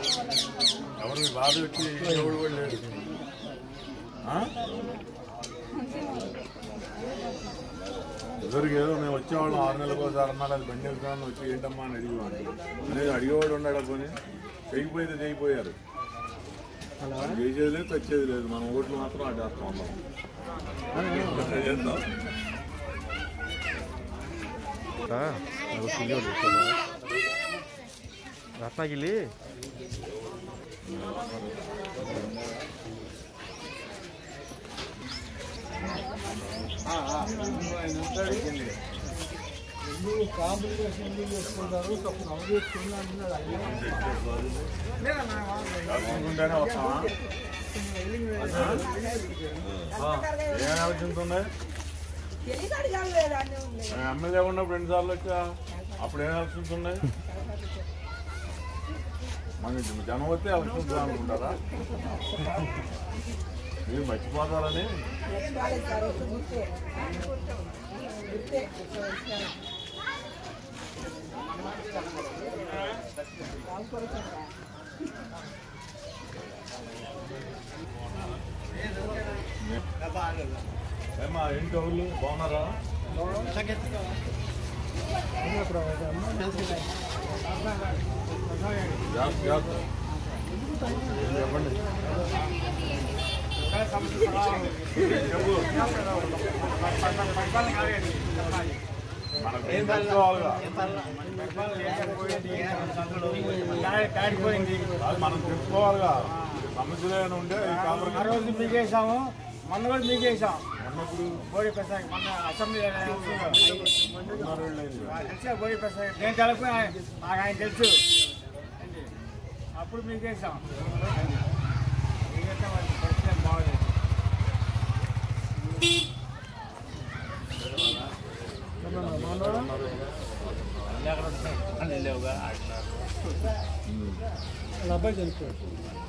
ఎవరు బాధ వచ్చి ఎవడు కూడా లేడు ఆ? ఎవరికి ఏదో మేము వచ్చేవాళ్ళం ఆరు నెలలకు ఒకసారి అన్నారు అది బండి ఎక్కుతామని వచ్చి ఏంటమ్మా అని అడిగేవాడు అనేది అడిగేవాడు ఉన్నాడు కొని చేయకపోతే చేయిపోయారు మనం చేసేది లేదు తెచ్చేది లేదు మనం ఓట్లు మాత్రం అడ్డేస్తాం అందరం చేద్దాం రత్నగిరి అనుకుంటేనే వస్తామా ఏం ఆలోచిస్తుంది తెలియదు అడగాలి లేదా అని ఉంది మేము ఎమ్మెల్యే ఉన్నప్పుడు రెండు సార్లు వచ్చా అప్పుడు ఏం ఆలోచిస్తుంది మన జనం వస్తే ఆలోచిస్తుంది అనుకుంటారా మీరు మర్చిపోతారని కాలేదు సార్ ఒక గుర్తే గుర్తే ఏమా ఏంటి ఎవరు బాగున్నారా జాగ్రత్త, జాగ్రత్త. చెప్పండి చెప్పు. మనకు ఏం తెలుసుకోవాలిగా అది మనం తెలుసుకోవాలిగా సమస్యలు ఏమైనా ఉంటే ఈ ఆ కాంప్రమైజ్ రోజు మీకేసాము మొన్న కూడా మీకేసాం ఉన్నప్పుడు బోడి ప్రసాద్ మొన్న అసెంబ్లీ ఉన్నారు వీళ్ళేంది? తెలిసా బోడి ప్రసాద్ నేను తెలుపు నాకు ఆయన తెలుసు అప్పుడు మీకేసాం మీకైతే మరి పరిస్థితి బాగోలేదు లేవుగా వాళ్ళ అబ్బాయి చనిపోయాడు